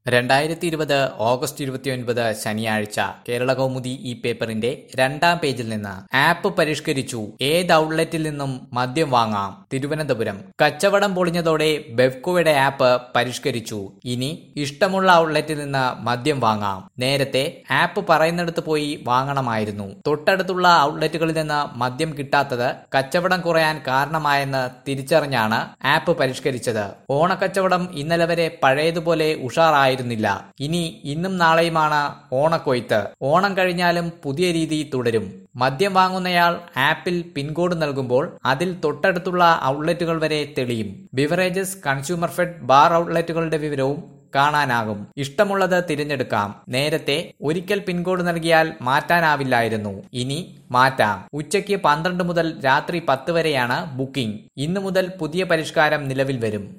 രണ്ടായിരത്തി ഇരുപത് ഓഗസ്റ്റ് ഇരുപത്തിയൊൻപത് ശനിയാഴ്ച കേരള കൗമുദി ഈ പേപ്പറിന്റെ രണ്ടാം പേജിൽ നിന്ന് ആപ്പ് പരിഷ്കരിച്ചു ഏത് ഔട്ട്ലെറ്റിൽ നിന്നും മദ്യം വാങ്ങാം തിരുവനന്തപുരം കച്ചവടം പൊളിഞ്ഞതോടെ ബെവ്കോയുടെ ആപ്പ് പരിഷ്കരിച്ചു ഇനി ഇഷ്ടമുള്ള ഔട്ട്ലെറ്റിൽ നിന്ന് മദ്യം വാങ്ങാം നേരത്തെ ആപ്പ് പറയുന്നിടത്ത് പോയി വാങ്ങണമായിരുന്നു തൊട്ടടുത്തുള്ള ഔട്ട്ലെറ്റുകളിൽ നിന്ന് മദ്യം കിട്ടാത്തത് കച്ചവടം കുറയാൻ കാരണമായെന്ന് തിരിച്ചറിഞ്ഞാണ് ആപ്പ് പരിഷ്കരിച്ചത് ഓണക്കച്ചവടം ഇന്നലെ വരെ പഴയതുപോലെ ഉഷാറായിരുന്നില്ല ഇനി ഇന്നും നാളെയുമാണ് ഓണക്കൊയ്ത്ത് ഓണം കഴിഞ്ഞാലും പുതിയ രീതി തുടരും മദ്യം വാങ്ങുന്നയാൾ ആപ്പിൽ പിൻകോഡ് നൽകുമ്പോൾ അതിൽ തൊട്ടടുത്തുള്ള ഔട്ട്ലെറ്റുകൾ വരെ തെളിയും ബിവറേജസ് കൺസ്യൂമർ ഫെഡ് ബാർ ഔട്ട്ലെറ്റുകളുടെ വിവരവും കാണാനാകും ഇഷ്ടമുള്ളത് തിരഞ്ഞെടുക്കാം നേരത്തെ ഒരിക്കൽ പിൻകോഡ് നൽകിയാൽ മാറ്റാനാവില്ലായിരുന്നു ഇനി മാറ്റാം ഉച്ചയ്ക്ക് പന്ത്രണ്ട് മുതൽ രാത്രി പത്ത് വരെയാണ് ബുക്കിംഗ് ഇന്നു മുതൽ പുതിയ പരിഷ്കാരം നിലവിൽ വരും